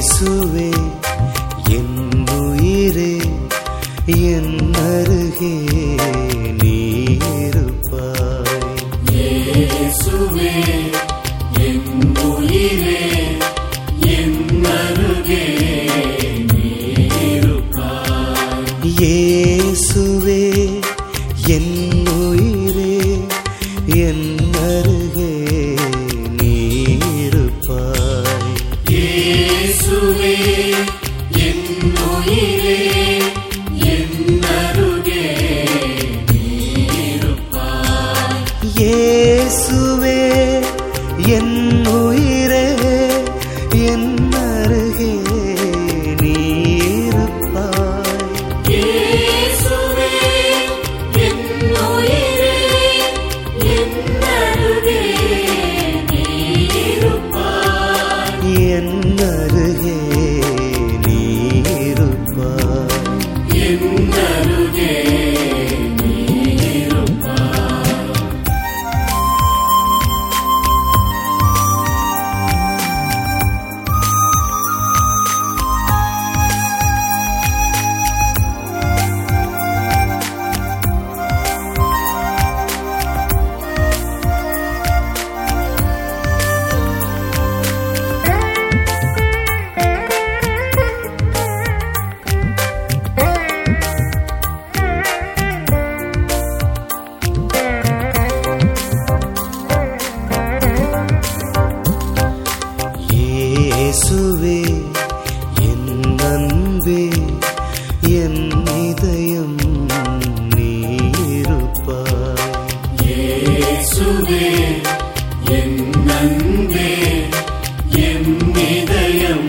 இயேசுவே என் உயிரே என் அருகே நீ இருப்பாய் இயேசுவே என் உயிரே என் அருகே நீருப்பாய் இயேசுவே என் உயிரே என் அருகே நீ இருப்பாய் இயேசுவே என் உயிரே என் அருகே நீருப்பாய் இயேசுவே என் உயிரே என் அருகே நீ இருப்பாய் இயேசுவே என் உயிரே என் அருகே நீருப்பாய் என் அருகே நீ இருப்பாய் என் அருகே நீருப்பாய் இயேசுவே என் அன்பே என் இதயம் நீ இருப்பாய் இயேசுவே என் அன்பே என் இதயம்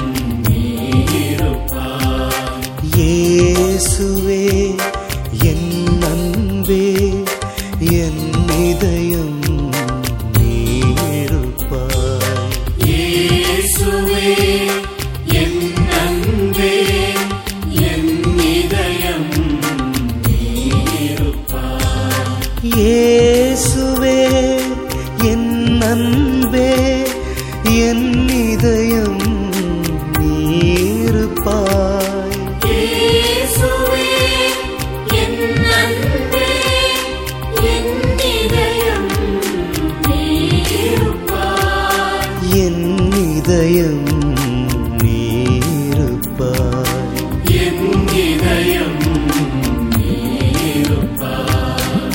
நீருப்பாய் இயேசுவே என் அன்பே என் இதயம் நீ இருப்பாய் இயேசுவே என் அன்பே என் இதயம் நீருப்பாய் இயேசுவே என் அன்பே என் இதயம் நீ இருப்பாய் இயேசுவே என் அன்பே என் இதயம் நீருப்பாய் என் இதயம் நீ இருப்பாய் என் இதயம் நீருப்பாய்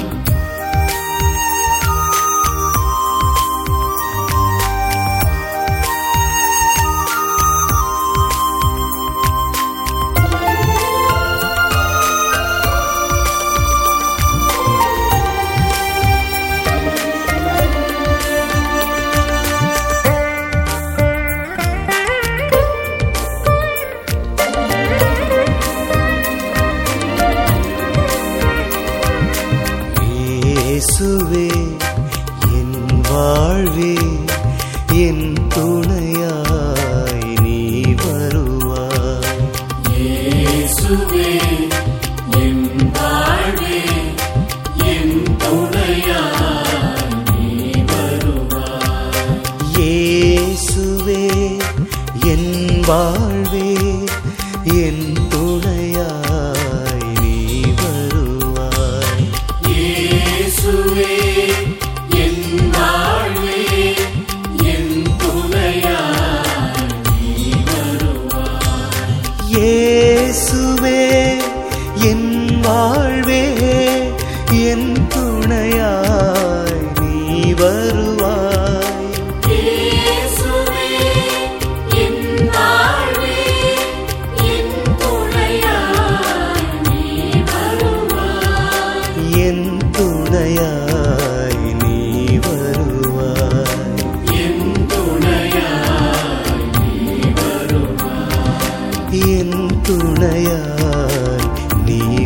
இயேசுவே என் வாழ்வே என் துணையாய் நீ வருவாய் இயேசுவே என் வாழ்வே என் துணையாய் நீ வருவாய் இயேசுவே என் வாழ்வே என் துணையாய் நீ வருவாய் இயேசுவே என் வாழ்வே என் துணையாய் நீ வருவாய் இயேசுவே என் வாழ்வே என் துணையாய் நீ வருவாய் இயேசுவே என் வாழ்வே என் துணையாய் நீ வருவாய் என் துணையாய் நீ வருவாய் என் துணையாய் நீ வருவாய் என் துணையாய் நீ